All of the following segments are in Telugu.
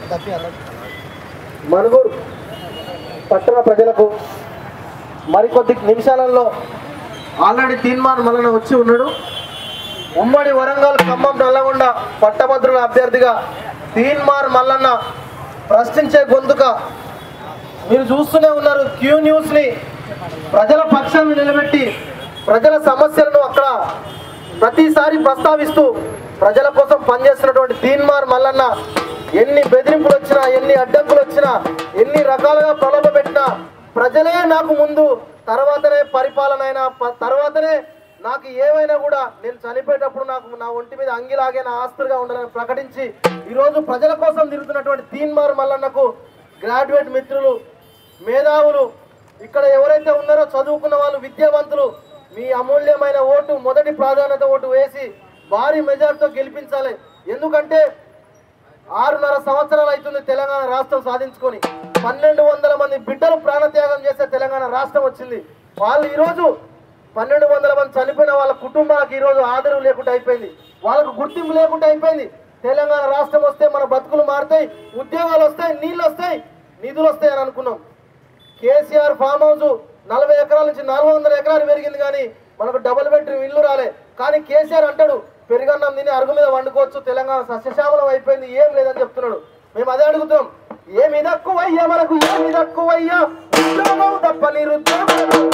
మనుగూరు పట్టణ ప్రజలకు మరికొద్ది నిమిషాలలో ఆల్రెడీ తీన్మార్ మల్లన వచ్చి ఉన్నాడు ఉమ్మడి వరంగల్ ఖమ్మం నల్లగొండ పట్టభద్రుల అభ్యర్థిగా తీన్మార్ మల్లన్న ప్రశ్నించే గొంతుక మీరు చూస్తూనే ఉన్నారు క్యూ న్యూస్ని ప్రజల పక్షాన్ని నిలబెట్టి ప్రజల సమస్యలను అక్కడ ప్రతిసారి ప్రస్తావిస్తూ ప్రజల కోసం పనిచేస్తున్నటువంటి తీన్మార్ మల్లన్న ఎన్ని బెదిరింపులు వచ్చినా ఎన్ని అడ్డంకులు వచ్చినా ఎన్ని రకాలుగా ప్రలోభ పెట్టినా ప్రజలే నాకు ముందు తర్వాతనే పరిపాలన అయినా ప- తర్వాతనే నాకు ఏమైనా కూడా నేను చనిపోయేటప్పుడు నాకు నా ఒంటి మీద అంగిలాగే నా ఆస్తులుగా ఉండాలని ప్రకటించి ఈరోజు ప్రజల కోసం తిరుగుతున్నటువంటి తీన్మార్ మల్లన్నకు గ్రాడ్యుయేట్ మిత్రులు మేధావులు ఇక్కడ ఎవరైతే ఉన్నారో చదువుకున్న వాళ్ళు విద్యావంతులు మీ అమూల్యమైన ఓటు మొదటి ప్రాధాన్యత ఓటు వేసి భారీ మెజార్టీతో గెలిపించాలి ఎందుకంటే ఆరున్నర సంవత్సరాలు అవుతుంది తెలంగాణ రాష్ట్రం సాధించుకొని పన్నెండు వందల మంది బిడ్డలు ప్రాణత్యాగం చేస్తే తెలంగాణ రాష్ట్రం వచ్చింది వాళ్ళు ఈరోజు పన్నెండు వందల మంది చనిపోయిన వాళ్ళ కుటుంబాలకు ఈరోజు ఆదరవు లేకుండా అయిపోయింది వాళ్ళకు గుర్తింపు లేకుండా అయిపోయింది తెలంగాణ రాష్ట్రం వస్తే మన బతుకులు మారుతాయి ఉద్యోగాలు వస్తాయి నీళ్ళు వస్తాయి నిధులు వస్తాయి అని అనుకున్నాం కేసీఆర్ ఫామ్ హౌస్ నలభై ఎకరాల నుంచి నాలుగు వందల ఎకరాలు పెరిగింది కానీ మనకు డబుల్ బెడ్రూమ్ ఇల్లు రాలే కానీ కేసీఆర్ అంటాడు పెరుగన్నం తిని అరుగు మీద వండుకోవచ్చు తెలంగాణ సస్యశ్యామలం అయిపోయింది ఏం లేదని చెప్తున్నాడు మేము అదే అడుగుతున్నాం ఏమి తక్కువయ్యా మనకు ఏమి తక్కువయ్యా ఉద్యోగం తప్ప నిరుద్యోగం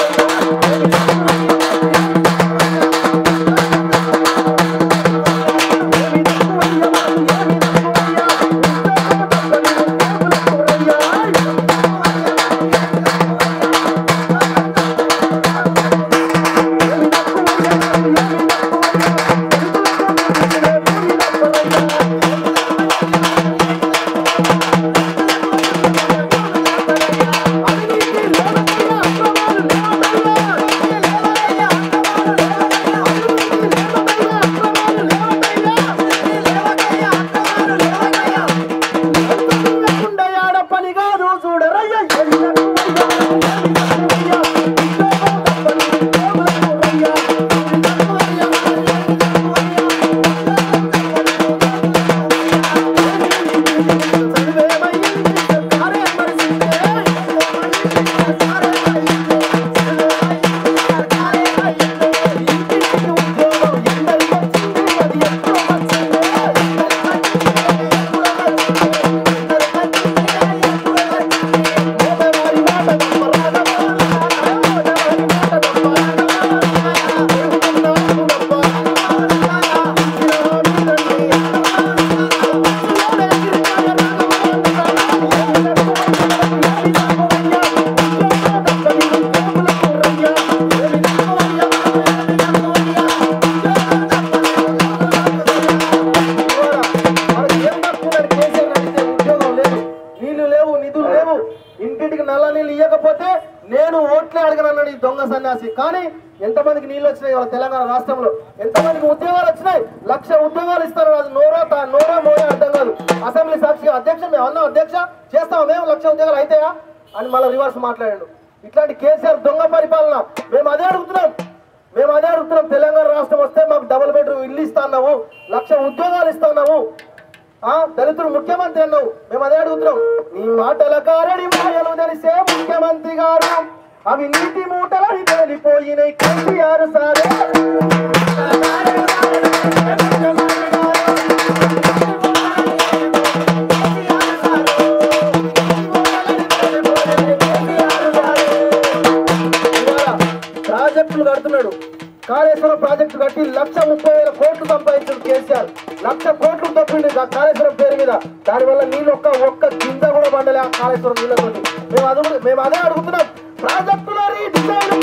పని కాదు చూడరయ్యా నీళ్లు లేవు నిధులు లేవు ఇంటింటికి నల్ల నీళ్ళు ఇవ్వకపోతే నేను ఓట్లే అడగనన్నాడు ఈ దొంగ సన్యాసి కానీ ఎంతమందికి నీళ్ళు వచ్చినాయి వాళ్ళ తెలంగాణ రాష్ట్రంలో ఎంతమందికి ఉద్యోగాలు వచ్చినాయి లక్ష ఉద్యోగాలు ఇస్తారు అది నోరా తా- నోరా మోరా అర్థం కాదు అసెంబ్లీ సాక్షిగా అధ్యక్ష మేము అన్నాం అధ్యక్ష చేస్తాం మేము లక్ష ఉద్యోగాలు అయితాయా అని మళ్ళీ రివర్స్ మాట్లాడాడు ఇట్లాంటి కేసీఆర్ దొంగ పరిపాలన మేము అదే అడుగుతున్నాం మేము అదే అడుగుతున్నాం తెలంగాణ రాష్ట్రం వస్తే మాకు డబుల్ బెడ్రూమ్ ఇల్లు ఇస్తాన్నావు లక్ష ఉద్యోగాలు ఇస్తాన్నావు ఆ దళితుడు ముఖ్యమంత్రి అన్నావు మేము అదే అడుగుతున్నాం నీ మాటల కారడి మాయలు తెలిసే ముఖ్యమంత్రి గారు అవి నీటి మూటలని తేలిపోయినాయి కేసీఆర్ సారే ఇవాళ ప్రాజెక్టులు కడుతున్నాడు కాళేశ్వరం ప్రాజెక్టు కట్టి లక్ష ముప్పై వేల కోట్లు సంపాదించాడు కేసీఆర్ లక్ష కోట్లు తప్పిండు ఆ కాళేశ్వరం పేరు మీద దానివల్ల నీళ్ళు ఒక్క ఒక్క కింద కూడా పండలే ఆ కాళేశ్వరం నీళ్ళతో మేము అది కూడా- మేము అదే అడుగుతున్నాం ప్రాజెక్టుల రీడిజైన్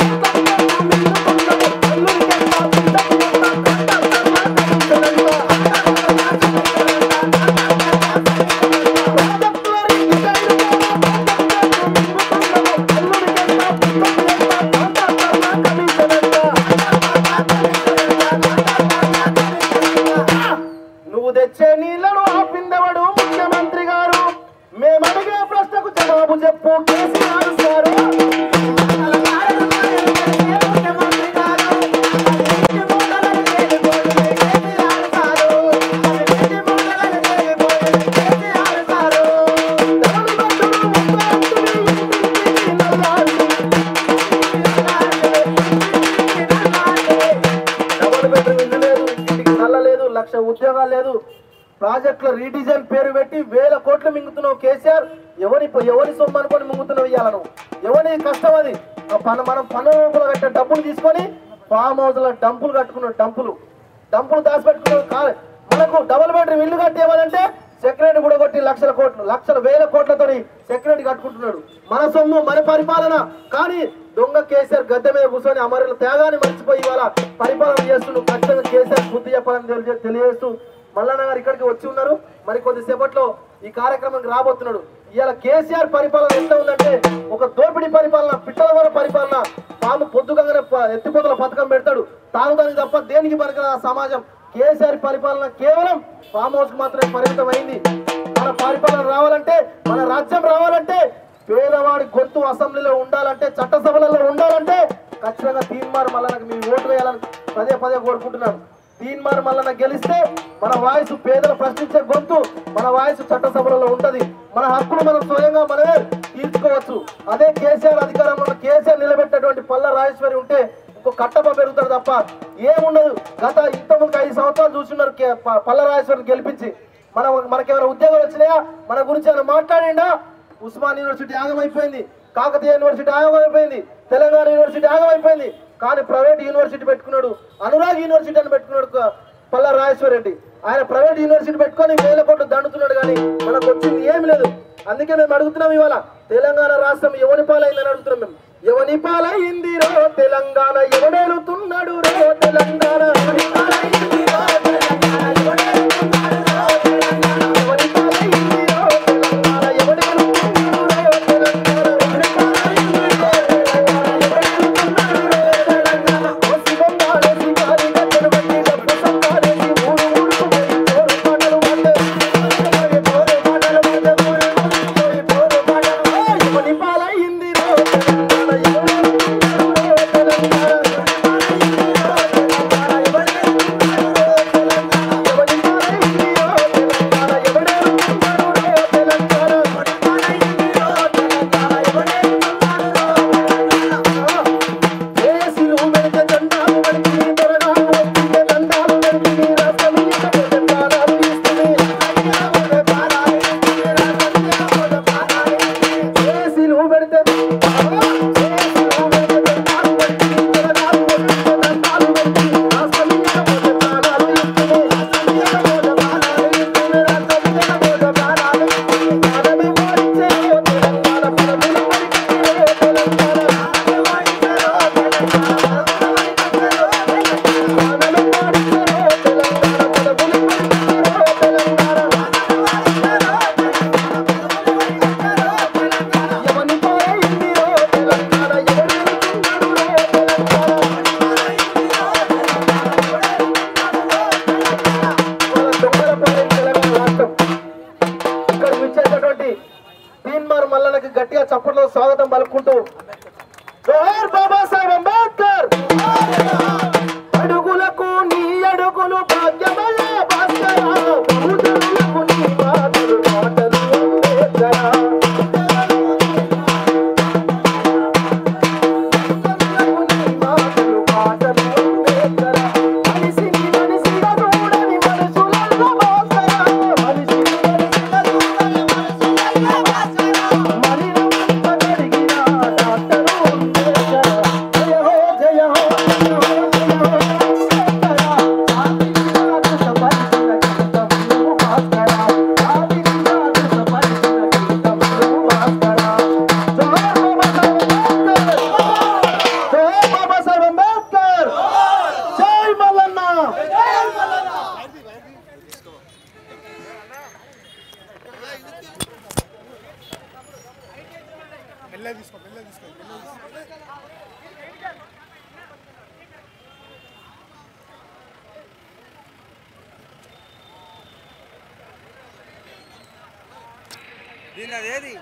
నువ్వు తెచ్చే నీళ్లను ఆపిందవడు ముఖ్యమంత్రి గారు మేము అడిగే ప్రశ్నకు జవాబు చెప్పు కేసీఆర్ సారు ఉద్యోగాలు లేదు ప్రాజెక్టుల రీడిజైన్ పేరు పెట్టి వేల కోట్లు మింగుతున్నావు కేసీఆర్ ఎవరి ఎవరి సొమ్ము అనుకొని మింగుతున్నావు ఇవాళ నువ్వు ఎవరి కష్టం అది ఆ పన మనం పన్నుల పెట్టే డబ్బులు తీసుకొని ఫామ్ హౌస్ల డంపులు కట్టుకున్నాడు డంపులు డంపులు దాచిపెట్టుకున్నాడు కా మనకు డబుల్ బెడ్రూమ్ ఇల్లు కట్టేవాలంటే సెక్రటరీ కూడా కొట్టి లక్షల కోట్లు లక్షల వేల కోట్లతో సెక్రటరీ కట్టుకుంటున్నాడు మన సొమ్ము మన పరిపాలన కానీ దొంగ కేసీఆర్ గద్దె మీద కూర్చొని అమరుల త్యాగాన్ని మర్చిపోయి ఇవాళ పరిపాలన చేస్తున్నాడు ఖచ్చితంగా కేసీఆర్ బుద్ధి చెప్పాలని తెలియ- తెలియజేస్తూ మల్లన్న గారు ఇక్కడికి వచ్చి ఉన్నారు మరి కొద్దిసేపట్లో ఈ కార్యక్రమానికి రాబోతున్నాడు ఇవాళ కేసీఆర్ పరిపాలన ఎంత ఉందంటే ఒక దోపిడీ పరిపాలన పిట్టల పరిపాలన పాము పొద్దుగంగానే ప- ఎత్తిపోతల పథకం పెడతాడు తాగుదానికి తప్ప దేనికి పనికిరా సమాజం కేసీఆర్ పరిపాలన కేవలం ఫామ్ హౌస్ కి మాత్రమే పరిమితం అయింది మన పరిపాలన రావాలంటే మన రాజ్యం రావాలంటే పేదవాడి గొంతు అసెంబ్లీలో ఉండాలంటే చట్టసభలలో ఉండాలంటే ఖచ్చితంగా తీన్మార్ మల్లన్నకి మీ ఓటు వేయాలని పదే పదే కోరుకుంటున్నాను తీన్మార్ మల్లన్న గెలిస్తే మన వాయిస్ పేదలు ప్రశ్నించే గొంతు మన వాయిస్ చట్టసభలలో ఉంటది మన హక్కులు మనం స్వయంగా మనమే తీర్చుకోవచ్చు అదే కేసీఆర్ అధికారంలో ఉన్న కేసీఆర్ నిలబెట్టినటువంటి పల్ల రాజేశ్వరి ఉంటే ఇంకో కట్టప పెరుగుతాడు తప్ప ఏముండదు గత ఇంతకుముందు ఐదు సంవత్సరాలు చూస్తున్నారు కే- ప- పల్ల రాజేశ్వరిని గెలిపించి మన మనకేమైనా ఉద్యోగాలు వచ్చినాయా మన గురించి ఏమైనా మాట్లాడిండా ఉస్మాన్ యూనివర్సిటీ ఆగం అయిపోయింది కాకతీయ యూనివర్సిటీ ఆగం అయిపోయింది తెలంగాణ యూనివర్సిటీ ఆగం అయిపోయింది కానీ ప్రైవేట్ యూనివర్సిటీ పెట్టుకున్నాడు అనురాగ్ యూనివర్సిటీ అని పెట్టుకున్నాడు క- పల్లా రాజేశ్వర రెడ్డి ఆయన ప్రైవేట్ యూనివర్సిటీ పెట్టుకొని వేల కోట్లు దండుతున్నాడు కానీ మనకు వచ్చింది ఏమి లేదు అందుకే మేము అడుగుతున్నాం ఇవాళ తెలంగాణ రాష్ట్రం ఎవని పాలైందని అడుగుతున్నాం మేము ఎవని పాలైంది రో తెలంగాణ ఎవడేలుతున్నాడు రో తెలంగాణ ఎవని పాలైంది రో తెలంగాణ ఎవడేలుతున్నాడు రో తెలంగాణ ఎవని పాలైంది రో తెలంగాణ ఎవడేలుతున్నాడు రో తెలంగాణ ఎవని పాలైంది రో తెలంగాణ ఎవడేలుతున్నాడు రో తెలంగాణ ఓ శివంగాడే శివారి గద్దెలు బట్టి డబ్బు సంపాదించి ఊరు ఊరుకు పోయి పోరు పాటలు పాడే పోరు పాటలు పాడే ఊరు ఊరుకు పోయి పోరు పాటలు పాడే ఎవని పాలైంది రో తెలంగాణ ఎవడేలుతున్నాడు రో తెలంగాణ ఇక్కడ విచ్చేసినటువంటి తీన్మార్ మల్లన్నకి గట్టిగా చప్పట్లో స్వాగతం పలుకుంటూ జోహార్ బాబాసాహెబ్ అంబేద్కర్ అడుగులకు నీ అడుగులు భాగ్యమయ భాస్కర బహుజనులకు నీ మాటలు మాటలు అంబేద్కర జై బాబాసాహెబ్ అంబేద్కర్ జై మల్లన్న దీని అదేది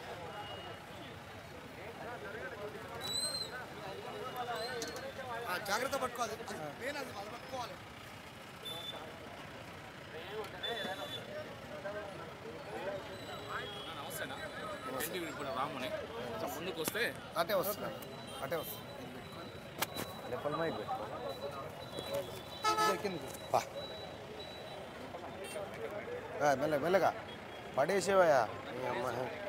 జాగ్రత్త పట్టుకోవాలి నేను అది వాళ్ళు పట్టుకోవాలి నమస్తేనా ఏంటి ఇప్పుడు రాముని కొంచెం ముందుకు వస్తే అటే వస్తున్నాను అటే వస్తున్నాను ఆ, మెల్ల మెల్లగా పడేసేవయ్యా ఈ అమ్మ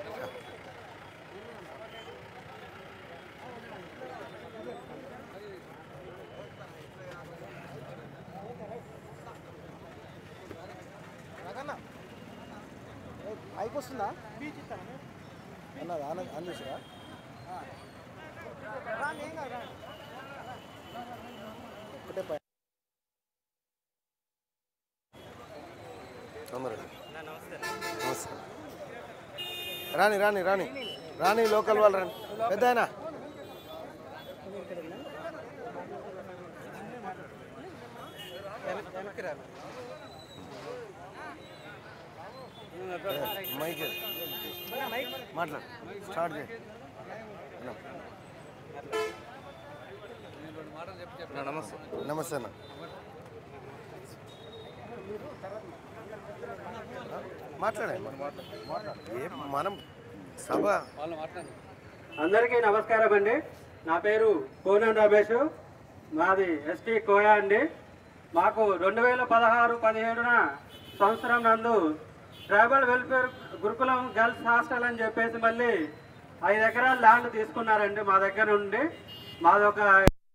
పైకి వస్తుందా అన్నది ఆన్ ఆన్ చేసిరా ఒకటే పై తొందరగా నమస్తే రాని రాని రాని రాని లోకల్ వాళ్ళు రాని పెద్ద ఆయన మైక్ మాట్లాడు స్టార్ట్ చేయి నమస్తే నమస్తే అన్న మాట్లాడే ఏం మనం సభ అందరికీ నమస్కారం అండి నా పేరు కోనం రమేష్ మాది ఎస్టీ కోయా అండి మాకు రెండు వేల పదహారు పదిహేడున సంవత్సరం నందు ట్రైబల్ వెల్ఫేర్ గురుకులం గర్ల్స్ హాస్టల్ అని చెప్పేసి మళ్ళీ ఐదు ఎకరాల ల్యాండ్ తీసుకున్నారండి మా దగ్గర నుండి మాది ఒక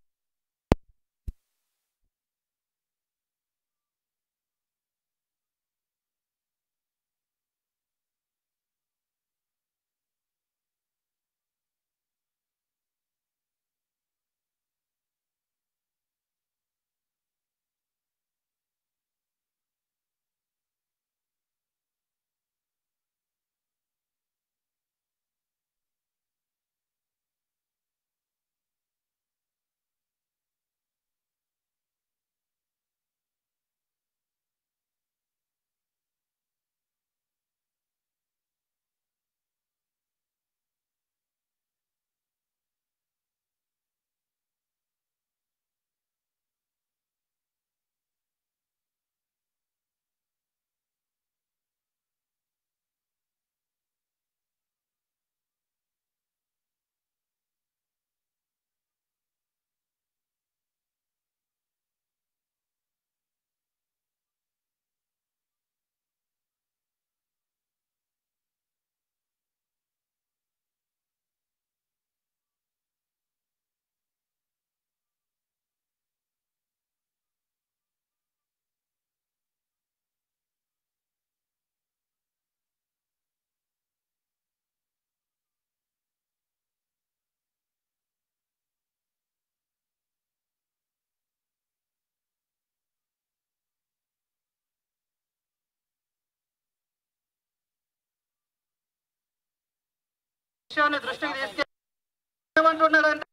విషయాన్ని దృష్టికి తీసుకె ఏమంటున్నాడంటే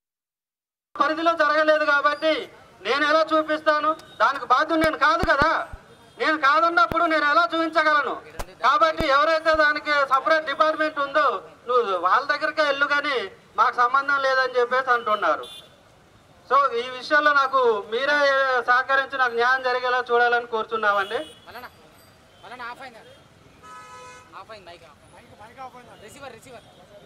పరిధిలో జరగలేదు కాబట్టి నేను ఎలా చూపిస్తాను దానికి బాధ్యుడు నేను కాదు కదా నేను కాదన్నప్పుడు నేను ఎలా చూపించగలను కాబట్టి ఎవరైతే దానికి సపరేట్ డిపార్ట్మెంట్ ఉందో నువ్వు వాళ్ళ దగ్గరికే వెళ్ళు కానీ మాకు సంబంధం లేదని చెప్పేసి అంటున్నారు సో ఈ విషయంలో నాకు మీరే సహకరించి నాకు న్యాయం జరిగేలా చూడాలని కోరుతున్నామండి మళ్ళా మళ్ళా ఆఫ్ అయిందా ఆఫ్ అయింది mic off receiver receiver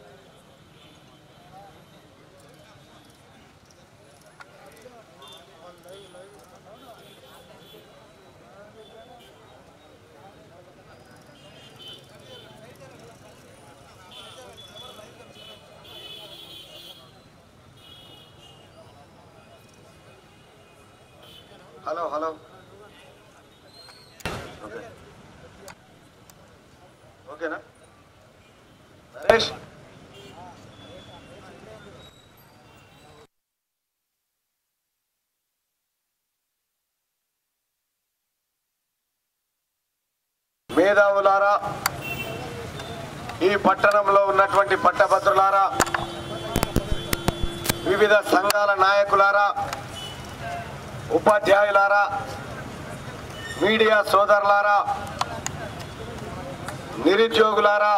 hello hello okay ఓకేనా నరేష్ మేధావులారా ఈ పట్టణంలో ఉన్నటువంటి పట్టభద్రులారా వివిధ సంఘాల నాయకులారా ఉపాధ్యాయులారా మీడియా సోదరులారా నిరుద్యోగులారా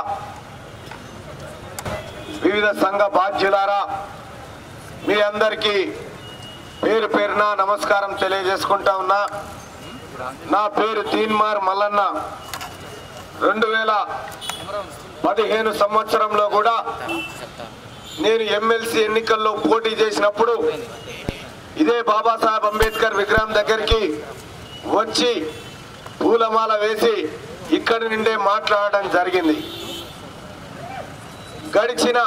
వివిధ సంఘ బాధ్యులారా మీ అందరికీ పేరు పేరున నమస్కారం తెలియజేసుకుంటా ఉన్నా నా పేరు తీన్మార్ మల్లన్న రెండు వేల పదిహేను సంవత్సరంలో కూడా నేను ఎమ్మెల్సీ ఎన్నికల్లో పోటీ చేసినప్పుడు ఇదే బాబాసాహెబ్ అంబేద్కర్ విగ్రహం దగ్గరికి వచ్చి పూలమాల వేసి ఇక్కడి నుండే మాట్లాడడం జరిగింది గడిచిన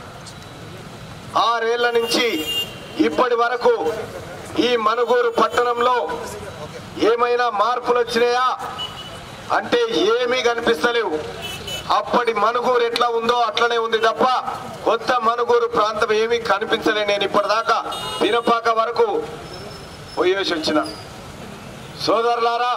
ఆరేళ్ల నుంచి ఇప్పటి వరకు ఈ మనుగూరు పట్టణంలో ఏమైనా మార్పులు వచ్చినాయా అంటే ఏమీ కనిపిస్తలేవు అప్పటి మనుగూరు ఎట్లా ఉందో అట్లనే ఉంది తప్ప కొత్త మనుగూరు ప్రాంతం ఏమీ కనిపించలే నేను ఇప్పటిదాకా పినపాక వరకు పోయేసి వచ్చిన సోదరులారా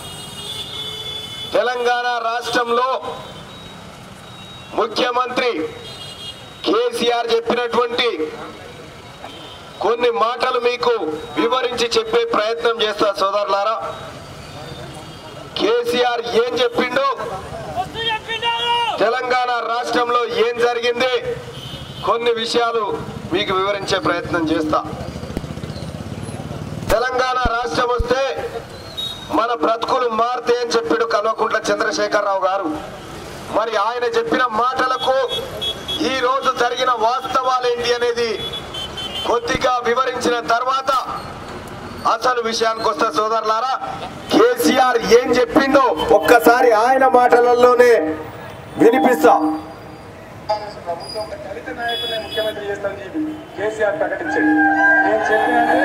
తెలంగాణ రాష్ట్రంలో ముఖ్యమంత్రి కేసీఆర్ చెప్పినటువంటి కొన్ని మాటలు మీకు వివరించి చెప్పే ప్రయత్నం చేస్తా సోదరులారా కేసీఆర్ ఏం చెప్పిండు తెలంగాణ రాష్ట్రంలో ఏం జరిగింది కొన్ని విషయాలు మీకు వివరించే ప్రయత్నం చేస్తా తెలంగాణ రాష్ట్రం వస్తే మన బ్రతుకులు మారుతాయి అని చెప్పాడు కల్వకుంట్ల చంద్రశేఖరరావు గారు మరి ఆయన చెప్పిన మాటలకు ఈ రోజు జరిగిన వాస్తవాలు ఏంటి అనేది కొద్దిగా వివరించిన తర్వాత అసలు విషయానికి వస్తే సోదరులారా కేసీఆర్ ఏం చెప్పిండో ఒక్కసారి ఆయన మాటలలోనే వినిపిస్తా దళిత నాయకుడిని ముఖ్యమంత్రి చేస్తానని చెప్పి కేసీఆర్ ప్రకటించాడు నేను చెప్పిన అంటే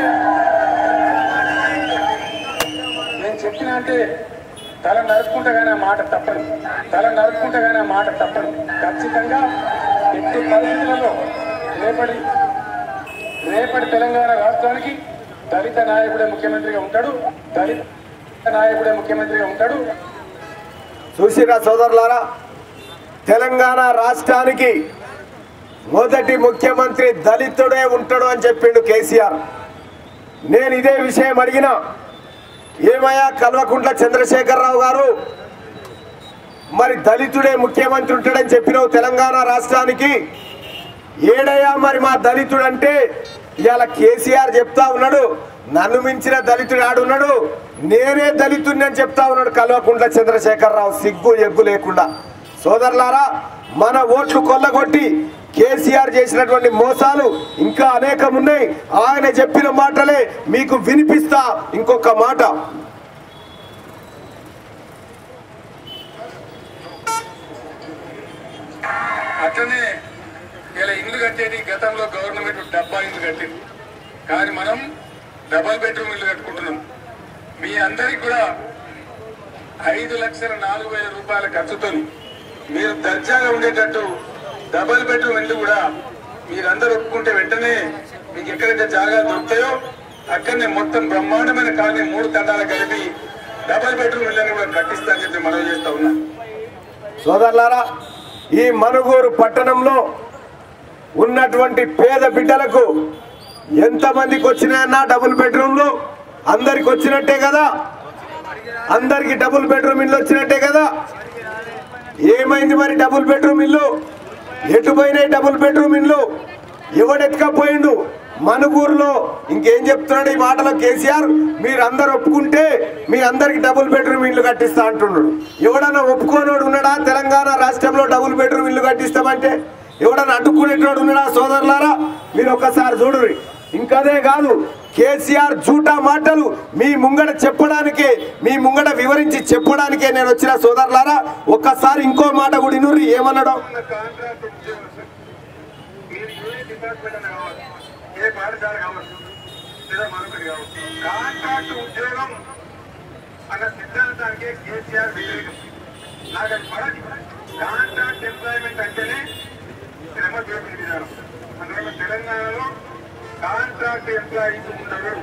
నేను చెప్పిన అంటే తల నరుచుకుంటే కానీ ఆ మాట తప్పదు తల నరుచుకుంటే కానీ ఆ మాట తప్పదు ఖచ్చితంగా ఎట్టి పరిస్థితులలో రేపటి రేపటి తెలంగాణ రాష్ట్రానికి దళిత నాయకుడే ముఖ్యమంత్రిగా ఉంటాడు దళిత నాయకుడే ముఖ్యమంత్రిగా ఉంటాడు చూసిరా సోదరులారా తెలంగాణ రాష్ట్రానికి మొదటి ముఖ్యమంత్రి దళితుడే ఉంటాడు అని చెప్పిండు కేసీఆర్ నేను ఇదే విషయం అడిగిన ఏమయ్యా కల్వకుంట్ల చంద్రశేఖరరావు గారు మరి దళితుడే ముఖ్యమంత్రి ఉంటాడని చెప్పినావు తెలంగాణ రాష్ట్రానికి ఏడయ్యా మరి మా దళితుడు అంటే ఇవాళ కేసీఆర్ చెప్తా ఉన్నాడు నన్ను మించిన దళితుడు ఆడున్నాడు నేనే దళితుడిని అని చెప్తా ఉన్నాడు కల్వకుంట్ల చంద్రశేఖరరావు సిగ్గు ఎగ్గు లేకుండా సోదరులారా మన ఓట్లు కొల్లగొట్టి కేసీఆర్ చేసినటువంటి మోసాలు ఇంకా అనేకం ఉన్నాయి ఆయన చెప్పిన మాటలే మీకు వినిపిస్తా ఇంకొక మాట అట్లనే ఇలా ఇల్లు కట్టేది గతంలో గవర్నమెంట్ డబ్బా ఇల్లు కట్టింది కానీ మనం డబల్ బెడ్రూమ్ ఇల్లు కట్టుకుంటున్నాం మీ అందరికి కూడా ఐదు లక్షల నాలుగు వేల రూపాయల ఖర్చుతో మీరు దర్జాగా ఉండేటట్టు డబల్ బెడ్రూమ్ ఇల్లు కూడా మీరందరూ ఒప్పుకుంటే వెంటనే మీకు ఎక్కడైతే జాగాలు దొరుకుతాయో అక్కడనే మొత్తం బ్రహ్మాండమైన కాలనీ మూడు తండాలు కలిపి డబల్ బెడ్రూమ్ ఇళ్ళని కూడా కట్టిస్తా అని చెప్పి మనం చేస్తా ఉన్నా సోదరులారా ఈ మనుగూరు పట్టణంలో ఉన్నటువంటి పేద బిడ్డలకు ఎంతమందికి వచ్చినాయన్నా డబుల్ బెడ్రూమ్లు అందరికి వచ్చినట్టే కదా అందరికి డబుల్ బెడ్రూమ్ ఇల్లు వచ్చినట్టే కదా ఏమైంది మరి డబుల్ బెడ్రూమ్ ఇల్లు ఎటు పోయినాయి డబుల్ బెడ్రూమ్ ఇల్లు ఎవడెత్తుకపోయిండు మనుగూరులో ఇంకేం చెప్తున్నాడు ఈ మాటలో కేసీఆర్ మీరు అందరు ఒప్పుకుంటే మీ అందరికి డబుల్ బెడ్రూమ్ ఇల్లు కట్టిస్తా అంటున్నాడు ఎవడన్నా ఒప్పుకోనోడు ఉన్నాడా తెలంగాణ రాష్ట్రంలో డబుల్ బెడ్రూమ్ ఇల్లు కట్టిస్తామంటే ఎవడన్నా అడ్డుకునేటోడు ఉన్నాడా సోదరులారా మీరు ఒక్కసారి చూడురి ఇంకదే కాదు కేసీఆర్ జూటా మాటలు మీ ముంగడ చెప్పడానికే మీ ముంగడ వివరించి చెప్పడానికే నేను వచ్చిన సోదరులారా ఒక్కసారి ఇంకో మాట కూడా ఇనుర్రి ఏమన్నాడో ఉన్న కాంట్రాక్ట్ ఉద్యోగస్తులు మీరు ఏ డిపార్ట్మెంట్ అయినా కావచ్చు ఏ పాఠశాల కావచ్చు లేదా మరొకటి కావచ్చు కాంట్రాక్ట్ ఉద్యోగం అన్న సిద్ధాంతానికి కేసీఆర్ వ్యతిరేకం నాకు అది పడదు కాంట్రాక్ట్ ఎంప్లాయ్మెంట్ అంటేనే శ్రమ దోపిడీ విధానం అందువల్ల తెలంగాణలో కాంట్రాక్ట్ ఎంప్లాయీస్ ఉండరు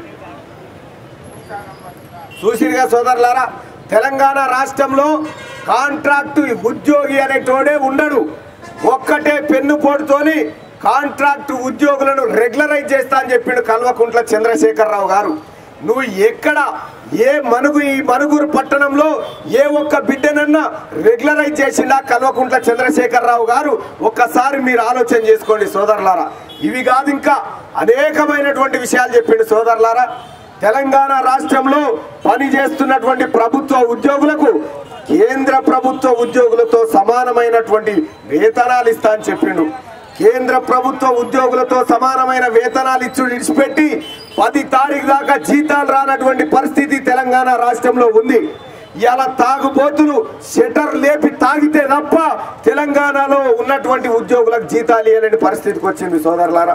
చూసిరుగా సోదరులారా తెలంగాణ రాష్ట్రంలో కాంట్రాక్టు ఉద్యోగి అనేటోడే ఉండడు ఒక్కటే పెన్ను పోటుతోని కాంట్రాక్టు ఉద్యోగులను రెగ్యులరైజ్ చేస్తా అని చెప్పిండు కల్వకుంట్ల చంద్రశేఖరరావు గారు నువ్వు ఎక్కడ ఏ మనుగు ఈ మనుగురు పట్టణంలో ఏ ఒక్క బిడ్డనన్నా రెగ్యులరైజ్ చేసిండా కల్వకుంట్ల చంద్రశేఖరరావు గారు ఒక్కసారి మీరు ఆలోచన చేసుకోండి సోదరులారా ఇవి కాదు ఇంకా అనేకమైనటువంటి విషయాలు చెప్పిండు సోదరులారా తెలంగాణ రాష్ట్రంలో పనిచేస్తున్నటువంటి ప్రభుత్వ ఉద్యోగులకు కేంద్ర ప్రభుత్వ ఉద్యోగులతో సమానమైనటువంటి వేతనాలు ఇస్తా అని చెప్పిండు కేంద్ర ప్రభుత్వ ఉద్యోగులతో సమానమైన వేతనాలు ఇచ్చు విడిచిపెట్టి పది తారీఖు దాకా జీతాలు రానటువంటి పరిస్థితి తెలంగాణ రాష్ట్రంలో ఉంది ఇలా తాగుబోతులు షెటర్ లేపి తాగితే తప్ప తెలంగాణలో ఉన్నటువంటి ఉద్యోగులకు జీతాలు ఇవ్వలేని పరిస్థితికి వచ్చింది సోదరులారా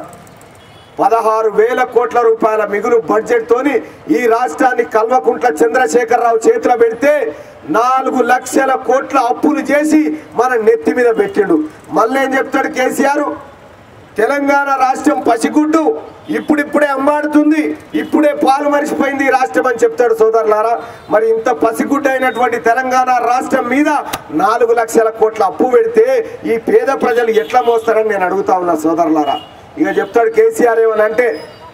పదహారు వేల కోట్ల రూపాయల మిగులు బడ్జెట్ తోని ఈ రాష్ట్రాన్ని కల్వకుంట్ల చంద్రశేఖరరావు చేతిలో పెడితే నాలుగు లక్షల కోట్ల అప్పులు చేసి మన నెత్తి మీద పెట్టిండు మళ్ళీ ఏం చెప్తాడు కేసీఆర్ తెలంగాణ రాష్ట్రం పసిగుడ్డు ఇప్పుడిప్పుడే అమ్మాడుతుంది ఇప్పుడే పాలు మరిచిపోయింది ఈ రాష్ట్రం అని చెప్తాడు సోదరులారా మరి ఇంత పసిగుడ్డు అయినటువంటి తెలంగాణ రాష్ట్రం మీద నాలుగు లక్షల కోట్ల అప్పు పెడితే ఈ పేద ప్రజలు ఎట్లా మోస్తారని నేను అడుగుతా ఉన్నా సోదరులారా ఇక చెప్తాడు కేసీఆర్ ఏమనంటే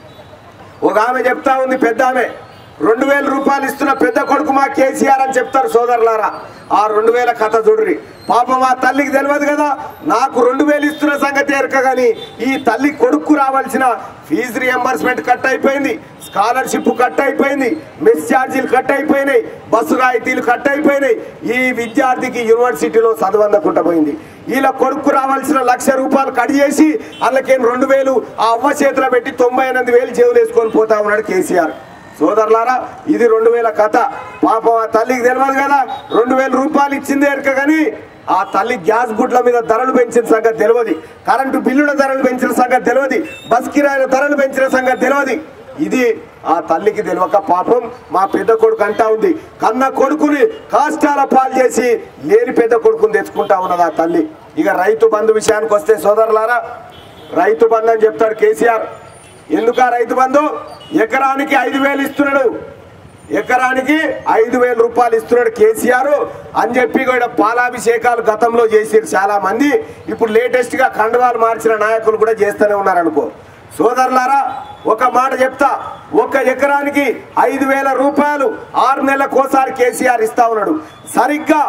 ఒక ఆమె చెప్తా ఉంది పెద్ద ఆమె రెండు వేల రూపాయలు ఇస్తున్న పెద్ద కొడుకు మా కేసీఆర్ అని చెప్తారు సోదరులారా ఆ రెండు వేల కథ చూడ్రి పాపం ఆ తల్లికి తెలియదు కదా నాకు రెండు వేలు ఇస్తున్న సంగతి ఎరక కానీ ఈ తల్లి కొడుకు రావాల్సిన ఫీజు రియంబర్స్మెంట్ కట్ అయిపోయింది స్కాలర్షిప్ కట్ అయిపోయింది మెస్ ఛార్జీలు కట్ అయిపోయినాయి బస్సు రాయితీలు కట్ అయిపోయినాయి ఈ విద్యార్థికి యూనివర్సిటీలో చదవందకుండా పోయింది వీళ్ళ కొడుకు రావాల్సిన లక్ష రూపాయలు కట్ చేసి వాళ్ళకేం రెండు వేలు ఆ అవ్వ చేతిలో పెట్టి తొంభై ఎనిమిది వేలు జేబులు వేసుకొని పోతా ఉన్నాడు కేసీఆర్ సోదరులారా ఇది రెండు వేల కథ పాపం ఆ తల్లికి తెలియదు కదా రెండు వేల రూపాయలు ఇచ్చింది ఎరక కానీ ఆ తల్లి గ్యాస్ గుడ్ల మీద ధరలు పెంచిన సంగతి తెలియదు కరెంటు బిల్లుల ధరలు పెంచిన సంగతి తెలియదు బస్ కిరాయిల ధరలు పెంచిన సంగతి తెలియదు ఇది ఆ తల్లికి తెలియక పాపం మా పెద్ద కొడుకు అంటా ఉంది కన్న కొడుకుని కాష్టాల పాలు చేసి లేని పెద్ద కొడుకుని తెచ్చుకుంటా ఉన్నది ఆ తల్లి ఇక రైతు బంధు విషయానికి వస్తే సోదరులారా రైతు బంధు అని చెప్తాడు కేసీఆర్ ఎందుకు ఆ రైతు బంధు ఎకరానికి ఐదు వేలు ఇస్తున్నాడు ఎకరానికి ఐదు వేల రూపాయలు ఇస్తున్నాడు కేసీఆర్ అని చెప్పి కూడా పాలాభిషేకాలు గతంలో చేసారు చాలా మంది ఇప్పుడు లేటెస్ట్ గా కండవాలు మార్చిన నాయకులు కూడా చేస్తూనే ఉన్నారు అనుకో సోదరులారా ఒక మాట చెప్తా ఒక ఎకరానికి ఐదు వేల రూపాయలు ఆరు నెలలకోసారి కేసీఆర్ ఇస్తా ఉన్నాడు సరిగ్గా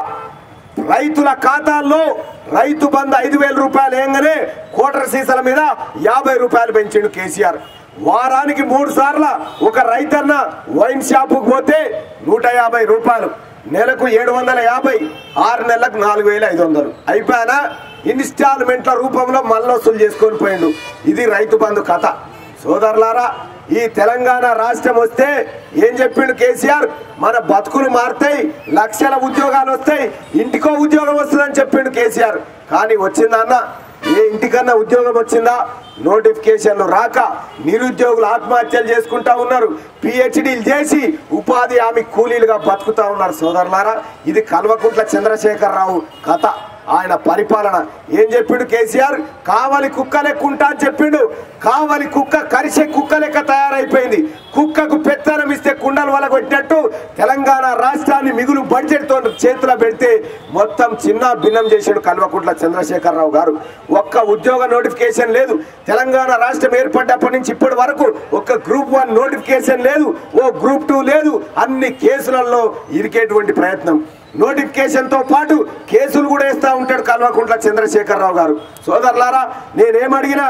రైతుల ఖాతాల్లో రైతు బంధు ఐదు వేల రూపాయలు ఏంగానే కోటర్ సీసాల మీద యాభై రూపాయలు పెంచిండు కేసీఆర్ వారానికి మూడు సార్ల ఒక రైతన్న వైన్ షాపుకు పోతే నూట యాభై రూపాయలు నెలకు ఏడు వందల యాభై ఆరు నెలలకు నాలుగు వేల ఐదు వందలు అయిపోయానా ఇన్స్టాల్మెంట్ల రూపంలో మళ్ళీ వసూలు చేసుకొని పోయిండు ఇది రైతు బంధు కథ సోదరులారా ఈ తెలంగాణ రాష్ట్రం వస్తే ఏం చెప్పిండు కేసీఆర్ మన బతుకులు మారుతాయి లక్షల ఉద్యోగాలు వస్తాయి ఇంటికో ఉద్యోగం వస్తుందని చెప్పిండు కేసీఆర్ కానీ వచ్చిందన్న ఏ ఇంటికన్నా ఉద్యోగం వచ్చిందా నోటిఫికేషన్లు రాక నిరుద్యోగులు ఆత్మహత్యలు చేసుకుంటా ఉన్నారు పిహెచ్డీలు చేసి ఉపాధి హామీ కూలీలుగా బతుకుతా ఉన్నారు సోదరులారా ఇది కల్వకుంట్ల చంద్రశేఖరరావు కథ ఆయన పరిపాలన ఏం చెప్పిండు కేసీఆర్ కావలి కుక్క లెక్క ఉంటా అని చెప్పిండు కావలి కుక్క కరిసే కుక్క లెక్క తయారైపోయింది కుక్కకు పెత్తనం ఇస్తే కుండలు వల కొట్టినట్టు తెలంగాణ రాష్ట్రాన్ని మిగులు బడ్జెట్ తో చేతిలో పెడితే మొత్తం చిన్న భిన్నం చేసాడు కల్వకుంట్ల చంద్రశేఖరరావు గారు ఒక్క ఉద్యోగ నోటిఫికేషన్ లేదు తెలంగాణ రాష్ట్రం ఏర్పడ్డప్పటి నుంచి ఇప్పటి వరకు ఒక్క గ్రూప్ వన్ నోటిఫికేషన్ లేదు ఓ గ్రూప్ టూ లేదు అన్ని కేసులలో ఇరికేటువంటి ప్రయత్నం నోటిఫికేషన్ తో పాటు కేసులు కూడా వేస్తా ఉంటాడు కల్వకుంట్ల చంద్రశేఖరరావు గారు సోదరులారా నేనేమడిగినా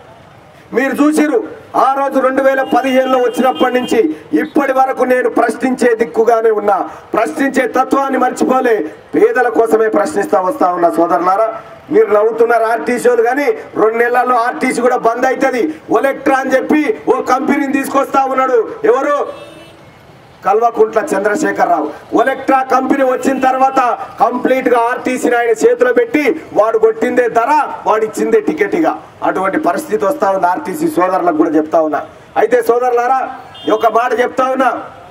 మీరు చూసిరు ఆ రోజు రెండు వేల పదిహేనులో వచ్చినప్పటి నుంచి ఇప్పటి వరకు నేను ప్రశ్నించే దిక్కుగానే ఉన్నా ప్రశ్నించే తత్వాన్ని మర్చిపోలే పేదల కోసమే ప్రశ్నిస్తా వస్తా ఉన్నా సోదరులారా మీరు నవ్వుతున్నారు ఆర్టీసీలు కానీ రెండు నెలల్లో ఆర్టీసీ కూడా బంద్ అవుతుంది ఒలెక్ట్రా అని చెప్పి ఓ కంపెనీని తీసుకొస్తా ఉన్నాడు ఎవరు కల్వకుంట్ల చంద్రశేఖరరావు ఒలెక్ట్రా కంపెనీ వచ్చిన తర్వాత కంప్లీట్ గా ఆర్టీసీని ఆయన చేతిలో పెట్టి వాడు కొట్టిందే ధర వాడు ఇచ్చిందే టికెట్ ఇక అటువంటి పరిస్థితి వస్తా ఉంది ఆర్టీసీ సోదరులకు కూడా చెప్తా ఉన్నా అయితే సోదరులారా ఒక మాట చెప్తా ఉన్నా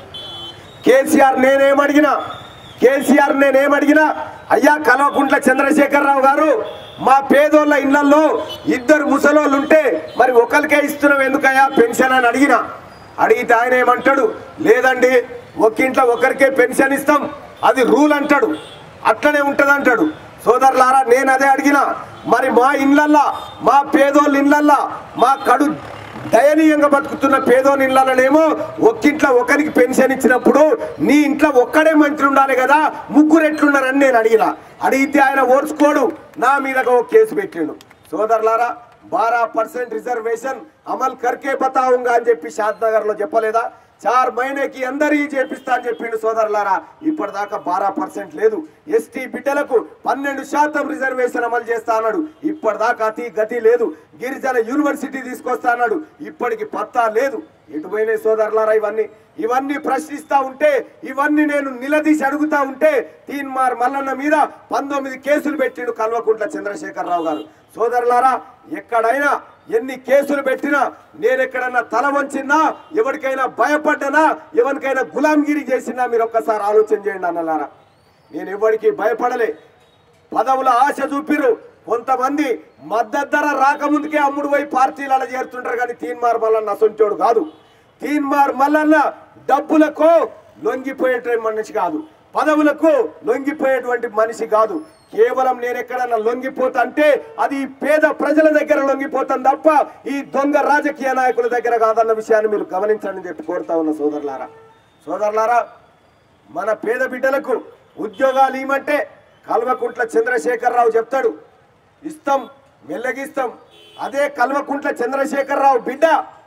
కేసీఆర్ నేనేమడిగినా కేసీఆర్ నేనేమడిగినా అయ్యా కల్వకుంట్ల చంద్రశేఖరరావు గారు మా పేదోళ్ళ ఇళ్లలో ఇద్దరు ముసలోళ్ళు ఉంటే మరి ఒకరికే ఇస్తున్నాం ఎందుకయ్యా పెన్షన్ అని అడిగినా అడిగితే ఆయన ఏమంటాడు లేదండి ఒక ఇంట్లో ఒకరికే పెన్షన్ ఇస్తాం అది రూల్ అంటాడు అట్లనే ఉంటది అంటాడు సోదరులారా నేను అదే అడిగినా మరి మా ఇళ్ళల్లా మా పేదోళ్ళ ఇళ్ళల్లా మా కడు దయనీయంగా బతుకుతున్న పేదోని ఇళ్ళనేమో ఒక్కింట్లో ఒకరికి పెన్షన్ ఇచ్చినప్పుడు నీ ఇంట్లో ఒక్కడే మంత్రి ఉండాలి కదా ముగ్గురు ఎట్లున్నారని నేను అడిగిన అడిగితే ఆయన ఓర్చుకోడు నా మీద ఒక కేసు పెట్టిండు సోదరులారా బారా పర్సెంట్ రిజర్వేషన్ అమల్ కర్కే బతావుంగా అని చెప్పి షాద్ నగర్ లో చెప్పలేదా చార్ మహిళకి అందరికీ చేపిస్తా అని చెప్పిండు సోదరులారా ఇప్పటిదాకా బారా పర్సెంట్ లేదు ఎస్టీ బిడ్డలకు పన్నెండు శాతం రిజర్వేషన్ అమలు చేస్తా అన్నాడు ఇప్పటిదాకా అతి గతి లేదు గిరిజన యూనివర్సిటీ తీసుకొస్తా అన్నాడు ఇప్పటికి పత్తా లేదు ఎటు పోయినాయి సోదరులారా ఇవన్నీ ఇవన్నీ ప్రశ్నిస్తా ఉంటే ఇవన్నీ నేను నిలదీసి అడుగుతా ఉంటే తీన్మార్ మల్లన్న మీద పంతొమ్మిది కేసులు పెట్టిండు కల్వకుంట్ల చంద్రశేఖరరావు గారు సోదరులారా ఎక్కడైనా ఎన్ని కేసులు పెట్టినా నేను ఎక్కడన్నా తల వంచినా ఎవరికైనా భయపడ్డనా ఎవరికైనా గులాంగిరి చేసినా మీరు ఒక్కసారి ఆలోచన చేయండి అన్నలారా నేను ఎవరికి భయపడలే పదవుల ఆశ చూపిరు కొంతమంది మద్దతు ధర రాకముందుకే అమ్ముడు పోయి పార్టీలలో చేరుతుంటారు కానీ తీన్మార్ మల్లన్న అసొంటోడు కాదు తీన్మార్ మల్లన్న డబ్బులకు లొంగిపోయేటువంటి మనిషి కాదు పదవులకు లొంగిపోయేటువంటి మనిషి కాదు కేవలం నేను ఎక్కడన్నా లొంగిపోతా అంటే అది ఈ పేద ప్రజల దగ్గర లొంగిపోతాను తప్ప ఈ దొంగ రాజకీయ నాయకుల దగ్గర కాదన్న విషయాన్ని మీరు గమనించండి అని చెప్పి కోరుతా ఉన్న సోదరులారా సోదరులారా మన పేద బిడ్డలకు ఉద్యోగాలు ఇవ్వమంటే కల్వకుంట్ల చంద్రశేఖరరావు చెప్తాడు ఇస్తాం మెల్లగిస్తాం అదే కల్వకుంట్ల చంద్రశేఖరరావు బిడ్డ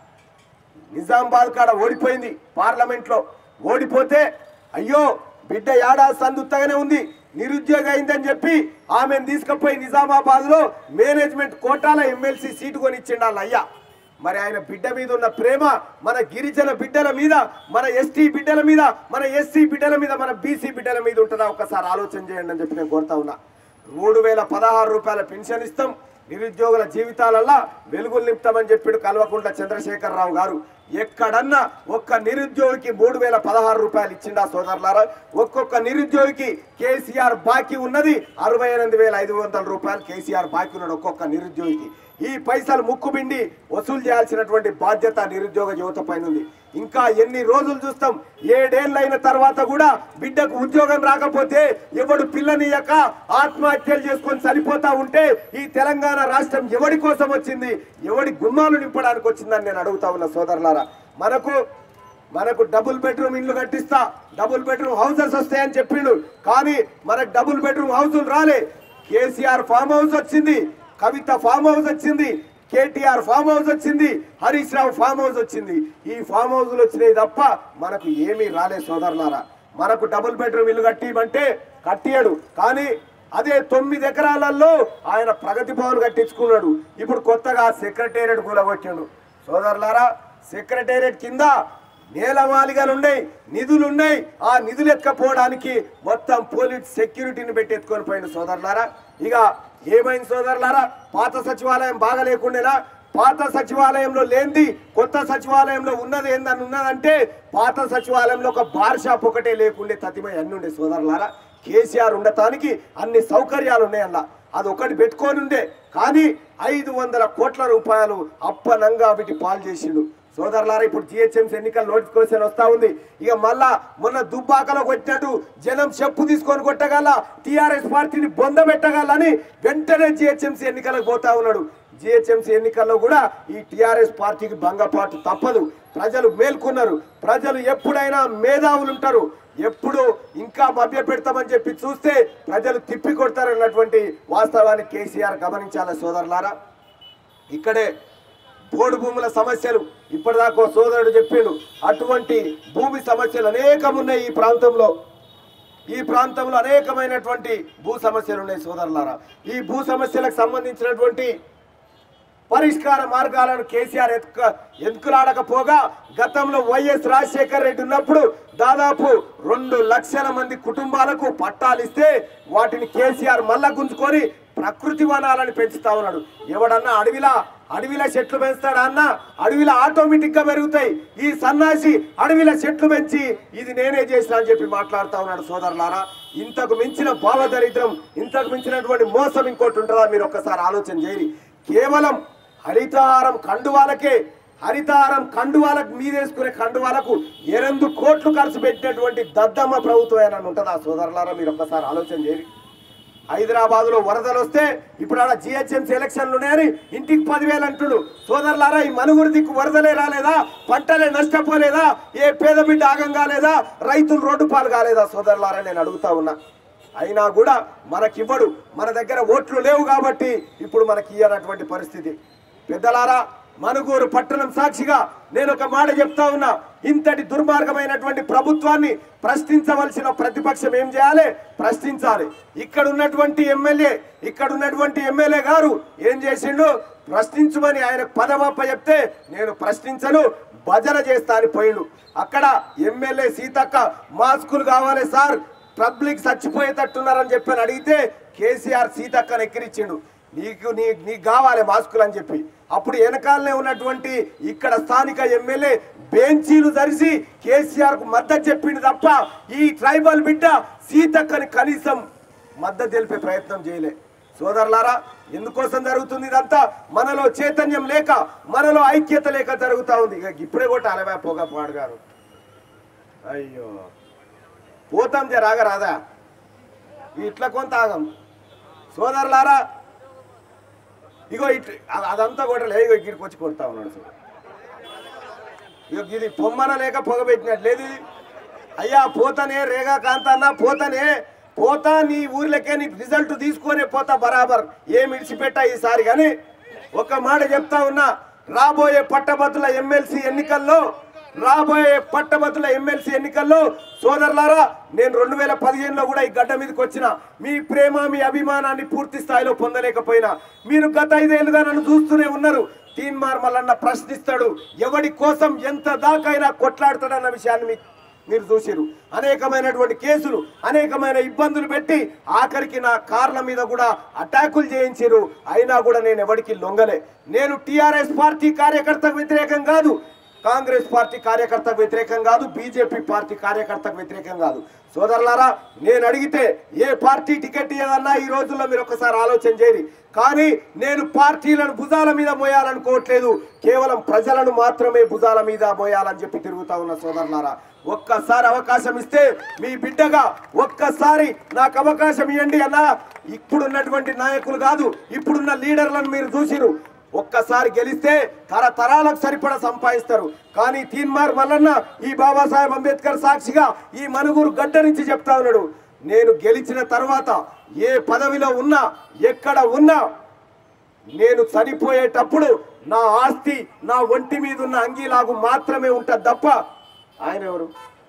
నిజామాబాద్ కాడ ఓడిపోయింది పార్లమెంట్ లో ఓడిపోతే అయ్యో బిడ్డ ఏడాది సందుత్తగానే ఉంది నిరుద్యోగ అయిందని చెప్పి ఆమెను తీసుకుపోయి నిజామాబాద్ లో మేనేజ్మెంట్ కోటాల ఎమ్మెల్సీ సీటు కొనిచ్చిండు వాళ్ళ అయ్యా మరి ఆయన బిడ్డ మీద ఉన్న ప్రేమ మన గిరిజన బిడ్డల మీద మన ఎస్టీ బిడ్డల మీద మన ఎస్సీ బిడ్డల మీద మన బీసీ బిడ్డల మీద ఉంటుందా ఒకసారి ఆలోచన చేయండి అని చెప్పి నేను కోరుతా ఉన్నా మూడు వేల పదహారు రూపాయల పెన్షన్ ఇస్తాం నిరుద్యోగుల జీవితాలల్లా వెలుగులు నింపుతామని చెప్పాడు కల్వకుంట్ల చంద్రశేఖరరావు గారు ఎక్కడన్నా ఒక్క నిరుద్యోగికి మూడు వేల పదహారు రూపాయలు ఇచ్చిండా సోదరులారా ఒక్కొక్క నిరుద్యోగికి కేసీఆర్ బాకీ ఉన్నది అరవై ఎనిమిది వేల ఐదు వందల రూపాయలు కేసీఆర్ బాకీ ఉన్నాడు ఒక్కొక్క నిరుద్యోగికి ఈ పైసలు ముక్కుబిండి వసూలు చేయాల్సినటువంటి బాధ్యత నిరుద్యోగ యువత పైన ఉంది ఇంకా ఎన్ని రోజులు చూస్తాం ఏడేళ్ళైన తర్వాత కూడా బిడ్డకు ఉద్యోగం రాకపోతే ఎవడు పిల్లనియక ఆత్మహత్యలు చేసుకొని చనిపోతా ఉంటే ఈ తెలంగాణ రాష్ట్రం ఎవడి కోసం వచ్చింది ఎవడి గుమ్మాలు నింపడానికి వచ్చిందని నేను అడుగుతా ఉన్నా సోదరులారా మనకు మనకు డబుల్ బెడ్రూమ్ ఇల్లు కట్టిస్తా డబుల్ బెడ్రూమ్ హౌసెస్ వస్తాయని చెప్పిండు కానీ మనకు డబుల్ బెడ్రూమ్ హౌసులు రాలే కేసీఆర్ ఫామ్ హౌస్ వచ్చింది కవిత ఫామ్ హౌస్ వచ్చింది కేటీఆర్ ఫామ్ హౌస్ వచ్చింది హరీష్ రావు ఫామ్ హౌస్ వచ్చింది ఈ ఫామ్ హౌస్లు వచ్చినాయి తప్ప మనకు ఏమీ రాలే సోదరులారా మనకు డబుల్ బెడ్రూమ్ ఇల్లు కట్టిమంటే కట్టియాడు కానీ అదే తొమ్మిది ఎకరాలలో ఆయన ప్రగతి భవన్ కట్టించుకున్నాడు ఇప్పుడు కొత్తగా సెక్రటేరియట్ కూలగొట్టాడు సోదరులారా సెక్రటేరియట్ కింద నేలమాలిగలు ఉన్నాయి నిధులు ఉన్నాయి ఆ నిధులు ఎక్కపోవడానికి మొత్తం పోలీస్ సెక్యూరిటీని పెట్టి ఎత్తుకొని పోయిండు సోదరులారా ఇక ఏమైంది సోదరులారా పాత సచివాలయం బాగా లేకుండేనా పాత సచివాలయంలో లేనిది కొత్త సచివాలయంలో ఉన్నది ఏందని ఉన్నదంటే పాత సచివాలయంలో ఒక బార్ షాప్ ఒకటే లేకుండే తతిమై అన్ని ఉండే సోదరులారా కేసీఆర్ ఉండటానికి అన్ని సౌకర్యాలు ఉన్నాయి అలా అది ఒకటి పెట్టుకొని ఉండే కానీ ఐదు వందల కోట్ల రూపాయలు అప్పనంగా వీటి పాలు చేసిండు సోదరులారా ఇప్పుడు జిహెచ్ఎంసీ ఎన్నికల నోటిఫికేషన్ వస్తా ఉంది ఇక మళ్ళా మొన్న దుబ్బాకలో కొట్టినట్టు జనం చెప్పు తీసుకొని కొట్టగల టిఆర్ఎస్ పార్టీని బొంద పెట్టగలని వెంటనే జిహెచ్ఎంసీ ఎన్నికలకు పోతా ఉన్నాడు జిహెచ్ఎంసీ ఎన్నికల్లో కూడా ఈ టిఆర్ఎస్ పార్టీకి భంగపాటు తప్పదు ప్రజలు మేల్కొన్నారు ప్రజలు ఎప్పుడైనా మేధావులు ఉంటారు ఎప్పుడు ఇంకా మభ్య పెడతామని చెప్పి చూస్తే ప్రజలు తిప్పి కొడతారన్నటువంటి వాస్తవాన్ని కేసీఆర్ గమనించాలి సోదరులారా ఇక్కడే పోడు భూముల సమస్యలు ఇప్పటిదాకా ఓ సోదరుడు చెప్పిండు అటువంటి భూమి సమస్యలు అనేకం ఉన్నాయి ఈ ప్రాంతంలో ఈ ప్రాంతంలో అనేకమైనటువంటి భూ సమస్యలు ఉన్నాయి సోదరులారా ఈ భూ సమస్యలకు సంబంధించినటువంటి పరిష్కార మార్గాలను కేసీఆర్ ఎత్తుక ఎత్తుకులాడకపోగా గతంలో వైఎస్ రాజశేఖర రెడ్డి ఉన్నప్పుడు దాదాపు రెండు లక్షల మంది కుటుంబాలకు పట్టాలిస్తే వాటిని కేసీఆర్ మళ్ళా గుంజుకొని ప్రకృతి వనాలని పెంచుతా ఉన్నాడు ఎవడన్నా అడవిలా అడవిలో చెట్లు పెంచుతాడా అన్న అడవిలో ఆటోమేటిక్ గా పెరుగుతాయి ఈ సన్నాసి అడవిలో చెట్లు పెంచి ఇది నేనే చేసిన అని చెప్పి మాట్లాడుతా ఉన్నాడు సోదరులారా ఇంతకు మించిన భావదరిద్రం ఇంతకు మించినటువంటి మోసం ఇంకోటి ఉంటుందా మీరు ఒక్కసారి ఆలోచన చేయండి కేవలం హరితహారం కండువాలకే హరితహారం కండువాలకు మీదేసుకునే కండువాలకు ఎనిమిది కోట్లు ఖర్చు పెట్టినటువంటి దద్దమ్మ ప్రభుత్వం ఏమైనా ఉంటుందా సోదరులారా మీరు ఒక్కసారి ఆలోచన చేయండి హైదరాబాద్ లో వరదలు వస్తే ఇప్పుడు ఆడ జిహెచ్ఎంసీ ఎలక్షన్లు ఉన్నాయని ఇంటికి పదివేలు అంటుడు సోదరులారా ఈ మనుగురు దిక్కు వరదలే రాలేదా పంటలే నష్టపోలేదా ఏ పేద బిడ్డ ఆగం కాలేదా రైతులు రోడ్డు పాలు కాలేదా సోదరులారా నేను అడుగుతా ఉన్నా అయినా కూడా మనకివ్వడు మన దగ్గర ఓట్లు లేవు కాబట్టి ఇప్పుడు మనకి ఇయ్యనటువంటి పరిస్థితి పెద్దలారా మనుగూరు పట్టణం సాక్షిగా నేను ఒక మాట చెప్తా ఉన్నా ఇంతటి దుర్మార్గమైనటువంటి ప్రభుత్వాన్ని ప్రశ్నించవలసిన ప్రతిపక్షం ఏం చేయాలి ప్రశ్నించాలి ఇక్కడ ఉన్నటువంటి ఎమ్మెల్యే ఇక్కడ ఉన్నటువంటి ఎమ్మెల్యే గారు ఏం చేసిండు ప్రశ్నించమని ఆయన పదమప్ప చెప్తే నేను ప్రశ్నించను భజన చేస్తా అని పోయిండు అక్కడ ఎమ్మెల్యే సీతక్క మాస్కులు కావాలి సార్ పబ్లిక్ చచ్చిపోయేటట్టున్నారని చెప్పి అని అడిగితే కేసీఆర్ సీతక్కను ఎక్కిరిచ్చిండు నీకు నీ నీకు కావాలి మాస్కులు అని చెప్పి అప్పుడు వెనకాలనే ఉన్నటువంటి ఇక్కడ స్థానిక ఎమ్మెల్యే బెంచీలు ధరిసి కేసీఆర్ కు మద్దతు చెప్పిండు తప్ప ఈ ట్రైబల్ బిడ్డ సీతక్కని కనీసం మద్దతు తెలిపే ప్రయత్నం చేయలే సోదరులారా ఎందుకోసం జరుగుతుంది ఇదంతా మనలో చైతన్యం లేక మనలో ఐక్యత లేక జరుగుతా ఉంది ఇక ఇప్పుడే కూడా అలవా పోగా పాడుగారు అయ్యో పోతాం జరాగ రాదా ఇట్లా కొంత ఆగం సోదరులారా ఇగో ఇట్ అ- అదంతా కూడా లేదు ఇగో ఇక్కడికి వచ్చి కొడతా ఉన్నాడు చూడు. ఇగో ఇది పొమ్మన లేక పొగ పెట్టినట్టు లేదు ఇది అయ్యా పోతానే రేగా కాంతన్న పోతానే పోతా నీ ఊర్లకే నీ రిజల్ట్ తీసుకొనే పోతా బరాబర్ ఏం ఇడిచిపెట్టా ఈసారి కానీ ఒక మాట చెప్తా ఉన్నా రాబోయే పట్టభద్రుల ఎమ్మెల్సీ ఎన్నికల్లో రాబోయే పట్టభద్రుల ఎమ్మెల్సీ ఎన్నికల్లో సోదరులారా నేను రెండు వేల పదిహేనులో కూడా ఈ గడ్డ మీదకి వచ్చిన మీ ప్రేమ మీ అభిమానాన్ని పూర్తి స్థాయిలో పొందలేకపోయినా మీరు గత ఐదేళ్లుగా నన్ను చూస్తూనే ఉన్నారు తీన్మార్ మల్లన్న ప్రశ్నిస్తాడు ఎవడి కోసం ఎంత దాకైనా కొట్లాడతాడన్న విషయాన్ని మీకు మీరు చూసిరు అనేకమైనటువంటి కేసులు అనేకమైన ఇబ్బందులు పెట్టి ఆఖరికి నా కార్ల మీద కూడా అటాకులు చేయించారు అయినా కూడా నేను ఎవరికి లొంగలే నేను టిఆర్ఎస్ పార్టీ కార్యకర్తకు వ్యతిరేకం కాదు కాంగ్రెస్ పార్టీ కార్యకర్తకు వ్యతిరేకం కాదు బీజేపీ పార్టీ కార్యకర్తకు వ్యతిరేకం కాదు సోదరులారా నేను అడిగితే ఏ పార్టీ టికెట్ ఇవ్వదన్నా ఈ రోజుల్లో మీరు ఒకసారి ఆలోచన చేయరు కానీ నేను పార్టీలను భుజాల మీద మోయాలనుకోవట్లేదు కేవలం ప్రజలను మాత్రమే భుజాల మీద మోయాలని చెప్పి తిరుగుతా ఉన్న సోదరులారా ఒక్కసారి అవకాశం ఇస్తే మీ బిడ్డగా ఒక్కసారి నాకు అవకాశం ఇవ్వండి అన్న ఇప్పుడున్నటువంటి నాయకులు కాదు ఇప్పుడున్న లీడర్లను మీరు చూసిరు ఒక్కసారి గెలిస్తే తరతరాలకు సరిపడా సంపాదిస్తారు కానీ తీన్మార్ మల్లన్న ఈ బాబాసాహెబ్ అంబేద్కర్ సాక్షిగా ఈ మనుగురు గడ్డ నుంచి చెప్తా ఉన్నాడు నేను గెలిచిన తర్వాత ఏ పదవిలో ఉన్నా ఎక్కడ ఉన్నా నేను చనిపోయేటప్పుడు నా ఆస్తి నా ఒంటి మీద ఉన్న అంగీలాగు మాత్రమే ఉంటుంది తప్ప ఆయన ఎవరు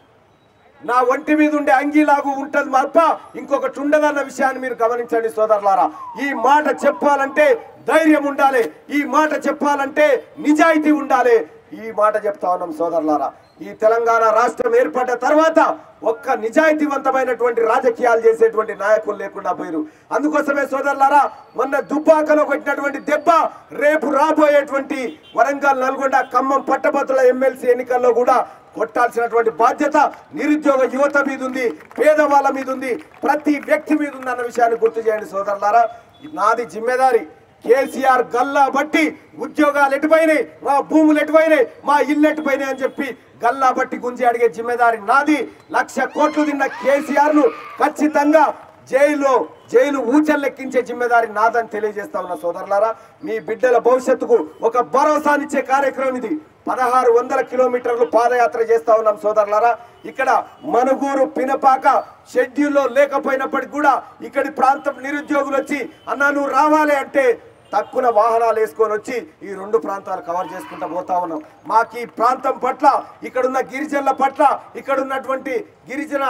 నా ఒంటి మీద ఉండే అంగీలాగు ఉంటది తప్ప ఇంకొకటి ఉండదన్న విషయాన్ని మీరు గమనించండి సోదరులారా ఈ మాట చెప్పాలంటే ధైర్యం ఉండాలి ఈ మాట చెప్పాలంటే నిజాయితీ ఉండాలి ఈ మాట చెప్తా ఉన్నాం సోదరులారా ఈ తెలంగాణ రాష్ట్రం ఏర్పడ్డ తర్వాత ఒక్క నిజాయితీవంతమైనటువంటి రాజకీయాలు చేసేటువంటి నాయకులు లేకుండా పోయారు అందుకోసమే సోదరులారా మొన్న దుబ్బాకలో కొట్టినటువంటి దెబ్బ రేపు రాబోయేటువంటి వరంగల్ నల్గొండ ఖమ్మం పట్టభద్రుల ఎమ్మెల్సీ ఎన్నికల్లో కూడా కొట్టాల్సినటువంటి బాధ్యత నిరుద్యోగ యువత మీద ఉంది పేదవాళ్ళ మీద ఉంది ప్రతి వ్యక్తి మీద ఉంది అన్న విషయాన్ని గుర్తు చేయండి సోదరులారా ఇది నాది జిమ్మెదారి కేసీఆర్ గల్లా బట్టి ఉద్యోగాలు ఎటుపోయినాయి మా భూములు ఎటుపోయినాయి మా ఇల్లు ఎటుపోయినాయి అని చెప్పి గల్లా బట్టి గుంజి అడిగే జిమ్మెదారి నాది లక్ష కోట్లు తిన్న కేసీఆర్ ను ఖచ్చితంగా జైల్లో జైలు ఊచలు లెక్కించే జిమ్మెదారి నాదని తెలియజేస్తా ఉన్న సోదరులారా మీ బిడ్డల భవిష్యత్తుకు ఒక భరోసానిచ్చే కార్యక్రమం ఇది పదహారు వందల కిలోమీటర్లు పాదయాత్ర చేస్తా ఉన్నాం సోదరులారా ఇక్కడ మనుగూరు పినపాక షెడ్యూల్లో లేకపోయినప్పటికీ కూడా ఇక్కడి ప్రాంతం నిరుద్యోగులు వచ్చి అన్నా నువ్వు రావాలి అంటే తక్కువ వాహనాలు వేసుకొని వచ్చి ఈ రెండు ప్రాంతాలు కవర్ చేసుకుంటూ పోతా ఉన్నాం మాకు ఈ ప్రాంతం పట్ల ఇక్కడున్న గిరిజనుల పట్ల ఇక్కడ ఉన్నటువంటి గిరిజన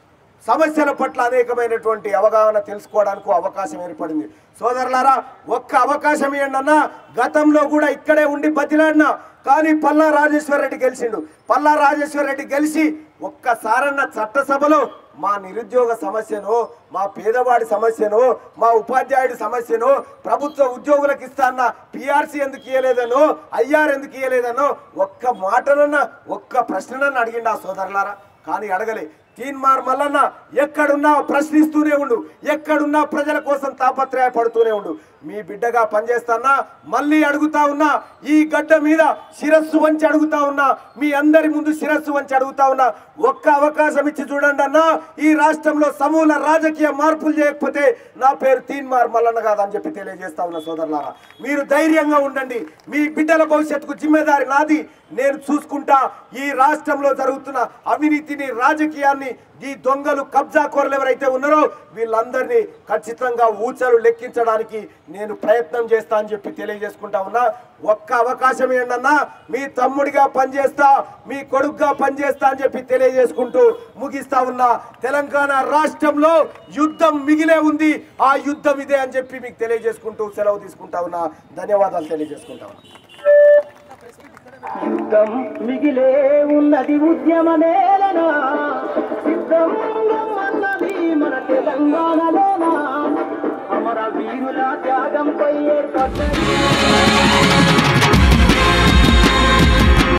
సమస్యల పట్ల అనేకమైనటువంటి అవగాహన తెలుసుకోవడానికి అవకాశం ఏర్పడింది సోదరులారా ఒక్క అవకాశం ఏంటన్నా గతంలో కూడా ఇక్కడే ఉండి బతిలాడినా కానీ పల్లా రాజేశ్వర రెడ్డి గెలిచిండు పల్లా రాజేశ్వర రెడ్డి గెలిచి ఒక్కసారన్న చట్టసభలో మా నిరుద్యోగ సమస్యను మా పేదవాడి సమస్యను మా ఉపాధ్యాయుడి సమస్యను ప్రభుత్వ ఉద్యోగులకు ఇస్తాన్న పిఆర్సీ ఎందుకు ఇయ్యలేదనో ఐఆర్ ఎందుకు ఇయ్యలేదనో ఒక్క మాటనన్నా ఒక్క ప్రశ్ననన్నా అడిగిండు ఆ సోదరులారా కానీ అడగలే తీన్మార్ మల్లన్న ఎక్కడున్నా ప్రశ్నిస్తూనే ఉండు ఎక్కడున్నా ప్రజల కోసం తాపత్రయపడుతూనే ఉండు మీ బిడ్డగా పనిచేస్తానా మళ్ళీ అడుగుతా ఉన్నా ఈ గడ్డ మీద శిరస్సు వంచి అడుగుతా ఉన్నా మీ అందరి ముందు శిరస్సు వంచి అడుగుతా ఉన్నా ఒక్క అవకాశం ఇచ్చి చూడండి అన్నా ఈ రాష్ట్రంలో సమూల రాజకీయ మార్పులు చేయకపోతే నా పేరు తీన్మార్ మల్లన్న కాదని చెప్పి తెలియజేస్తా ఉన్నా సోదరులారా మీరు ధైర్యంగా ఉండండి మీ బిడ్డల భవిష్యత్తుకు జిమ్మేదారి నాది నేను చూసుకుంటా ఈ రాష్ట్రంలో జరుగుతున్న అవినీతిని రాజకీయాన్ని ఈ దొంగలు కబ్జా కోరలు ఎవరైతే ఉన్నారో వీళ్ళందరినీ ఖచ్చితంగా ఊచలు లెక్కించడానికి నేను ప్రయత్నం చేస్తా అని చెప్పి తెలియజేసుకుంటా ఉన్నా ఒక్క అవకాశం ఏంటన్నా మీ తమ్ముడిగా పనిచేస్తా మీ కొడుకుగా పనిచేస్తా అని చెప్పి తెలియజేసుకుంటూ ముగిస్తా ఉన్నా తెలంగాణ రాష్ట్రంలో యుద్ధం మిగిలే ఉంది ఆ యుద్ధం ఇదే అని చెప్పి మీకు తెలియజేసుకుంటూ సెలవు తీసుకుంటా ఉన్నా ధన్యవాదాలు తెలియజేసుకుంటా ఉన్నా యుద్ధం మిగిలే ఉన్నది ఉద్యమమేలనా సిద్ధం అన్నది మన తెలంగాణలోనా అమర వీరుల త్యాగంపై ఏర్పడ్డది